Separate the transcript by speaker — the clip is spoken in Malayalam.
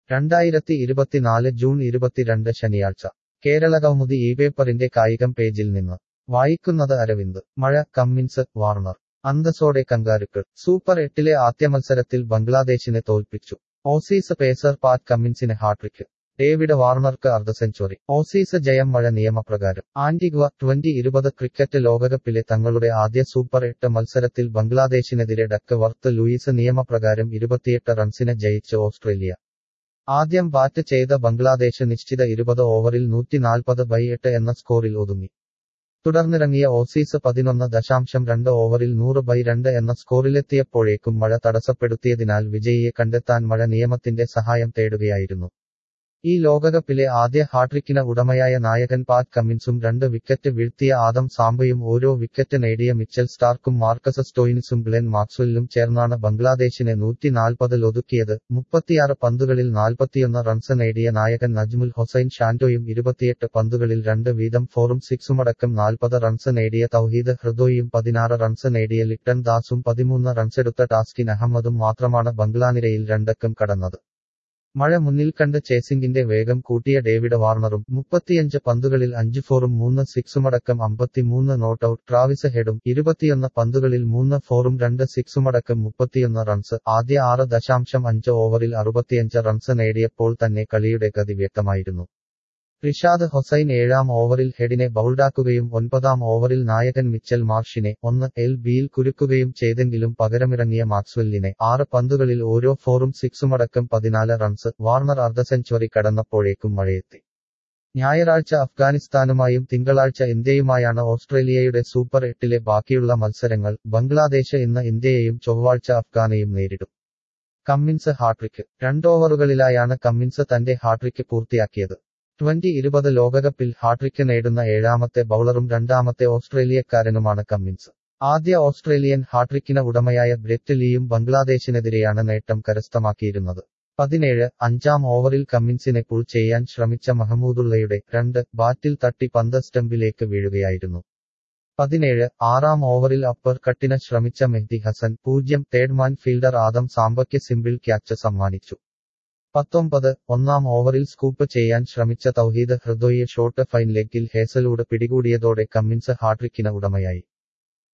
Speaker 1: രണ്ടായിരത്തി ഇരുപത്തിനാല് ജൂൺ ഇരുപത്തിരണ്ട് ശനിയാഴ്ച കേരള കൗമുദി ഈ പേപ്പറിന്റെ കായികം പേജിൽ നിന്ന് വായിക്കുന്നത് അരവിന്ദ് മഴ കമ്മിൻസ് വാർണർ അന്തസ്സോടെ കങ്കാരുക്കൾ സൂപ്പർ എട്ടിലെ ആദ്യ മത്സരത്തിൽ ബംഗ്ലാദേശിനെ തോൽപ്പിച്ചു ഓസീസ് പേസർ പാറ്റ് കമ്മിൻസിന് ഹാട്രിക്ക് ഡേവിഡ് വാർണർക്ക് അർദ്ധ സെഞ്ചുറി ഓസീസ് ജയം മഴ നിയമപ്രകാരം ആന്റിഗ്വ ട്വന്റി ഇരുപത് ക്രിക്കറ്റ് ലോകകപ്പിലെ തങ്ങളുടെ ആദ്യ സൂപ്പർ എട്ട് മത്സരത്തിൽ ബംഗ്ലാദേശിനെതിരെ ഡക്ക് വർത്ത് ലൂയിസ് നിയമപ്രകാരം ഇരുപത്തിയെട്ട് റൺസിന് ജയിച്ച് ഓസ്ട്രേലിയ ആദ്യം ബാറ്റ് ചെയ്ത ബംഗ്ലാദേശ് നിശ്ചിത ഇരുപത് ഓവറിൽ നൂറ്റിനാൽപ്പത് ബൈ എട്ട് എന്ന സ്കോറിൽ ഒതുങ്ങി തുടർന്നിറങ്ങിയ ഓസീസ് പതിനൊന്ന് ദശാംശം രണ്ട് ഓവറിൽ നൂറ് ബൈ രണ്ട് എന്ന സ്കോറിലെത്തിയപ്പോഴേക്കും മഴ തടസ്സപ്പെടുത്തിയതിനാൽ വിജയിയെ കണ്ടെത്താൻ മഴ നിയമത്തിന്റെ സഹായം തേടുകയായിരുന്നു ഈ ലോകകപ്പിലെ ആദ്യ ഹാട്രിക്കിന് ഉടമയായ നായകൻ പാറ്റ് കമ്മിൻസും രണ്ട് വിക്കറ്റ് വീഴ്ത്തിയ ആദം സാംബയും ഓരോ വിക്കറ്റ് നേടിയ മിച്ചൽ സ്റ്റാർക്കും മാർക്കസ് സ്റ്റോയിനിസും ഗ്ലെൻ മാക്സ്വെല്ലും ചേർന്നാണ് ബംഗ്ലാദേശിനെ നൂറ്റിനാൽപ്പതിൽ ഒതുക്കിയത് മുപ്പത്തിയാറ് പന്തുകളിൽ നാൽപ്പത്തിയൊന്ന് റൺസ് നേടിയ നായകൻ നജ്മുൽ ഹൊസൈൻ ഷാൻഡോയും ഇരുപത്തിയെട്ട് പന്തുകളിൽ രണ്ട് വീതം ഫോറും സിക്സുമടക്കം നാൽപ്പത് റൺസ് നേടിയ തൗഹീദ് ഹൃദോയും പതിനാറ് റൺസ് നേടിയ ലിട്ടൺ ദാസും പതിമൂന്ന് റൺസെടുത്ത ടാസ്കിൻ അഹമ്മദും മാത്രമാണ് ബംഗ്ലാനിരയിൽ രണ്ടക്കം കടന്നത് മഴ മുന്നിൽ കണ്ട് ചേസിംഗിന്റെ വേഗം കൂട്ടിയ ഡേവിഡ് വാർണറും മുപ്പത്തിയഞ്ച് പന്തുകളിൽ അഞ്ച് ഫോറും മൂന്ന് സിക്സുമടക്കം അമ്പത്തിമൂന്ന് നോട്ടൌട്ട് ട്രാവിസ് ഹെഡും ഇരുപത്തിയൊന്ന് പന്തുകളിൽ മൂന്ന് ഫോറും രണ്ട് സിക്സുമടക്കം മുപ്പത്തിയൊന്ന് റൺസ് ആദ്യ ആറ് ദശാംശം അഞ്ച് ഓവറിൽ അറുപത്തിയഞ്ച് റൺസ് നേടിയപ്പോൾ തന്നെ കളിയുടെ ഗതി വ്യക്തമായിരുന്നു റിഷാദ് ഹൊസൈൻ ഏഴാം ഓവറിൽ ഹെഡിനെ ബൗൾഡാക്കുകയും ഒൻപതാം ഓവറിൽ നായകൻ മിച്ചൽ മാർഷിനെ ഒന്ന് എൽ ബിയിൽ കുരുക്കുകയും ചെയ്തെങ്കിലും പകരമിറങ്ങിയ മാക്സ്വെല്ലിനെ ആറ് പന്തുകളിൽ ഓരോ ഫോറും സിക്സുമടക്കം പതിനാല് റൺസ് വാർണർ അർദ്ധ സെഞ്ചുറി കടന്നപ്പോഴേക്കും മഴയെത്തി ഞായറാഴ്ച അഫ്ഗാനിസ്ഥാനുമായും തിങ്കളാഴ്ച ഇന്ത്യയുമായാണ് ഓസ്ട്രേലിയയുടെ സൂപ്പർ എട്ടിലെ ബാക്കിയുള്ള മത്സരങ്ങൾ ബംഗ്ലാദേശ് ഇന്ന് ഇന്ത്യയെയും ചൊവ്വാഴ്ച അഫ്ഗാനെയും നേരിടും കമ്മിൻസ് ഹാട്രിക്ക് രണ്ടോവറുകളിലായാണ് കമ്മിൻസ് തന്റെ ഹാട്രിക്ക് പൂർത്തിയാക്കിയത് ട്വന്റി ഇരുപത് ലോകകപ്പിൽ ഹാട്രിക്ക് നേടുന്ന ഏഴാമത്തെ ബൌളറും രണ്ടാമത്തെ ഓസ്ട്രേലിയക്കാരനുമാണ് കമ്മിൻസ് ആദ്യ ഓസ്ട്രേലിയൻ ഹാട്രിക്കിന് ഉടമയായ ബ്രെറ്റ് ലീയും ബംഗ്ലാദേശിനെതിരെയാണ് നേട്ടം കരസ്ഥമാക്കിയിരുന്നത് പതിനേഴ് അഞ്ചാം ഓവറിൽ കമ്മിൻസിനെ പുൾ ചെയ്യാൻ ശ്രമിച്ച മഹമൂദുള്ളയുടെ രണ്ട് ബാറ്റിൽ തട്ടി പന്ത് സ്റ്റംപിലേക്ക് വീഴുകയായിരുന്നു പതിനേഴ് ആറാം ഓവറിൽ അപ്പർ കട്ടിന് ശ്രമിച്ച മെഹ്ദി ഹസൻ പൂജ്യം തേർഡ്മാൻ ഫീൽഡർ ആദം സാമ്പയ്ക്ക് സിമ്പിൾ ക്യാച്ച് സമ്മാനിച്ചു പത്തൊമ്പത് ഒന്നാം ഓവറിൽ സ്കൂപ്പ് ചെയ്യാൻ ശ്രമിച്ച തൗഹീദ് ഹൃദോയെ ഷോട്ട് ഫൈൻ ലെഗിൽ ഹേസലൂട് പിടികൂടിയതോടെ കമ്മിൻസ് ഹാട്രിക്കിന് ഉടമയായി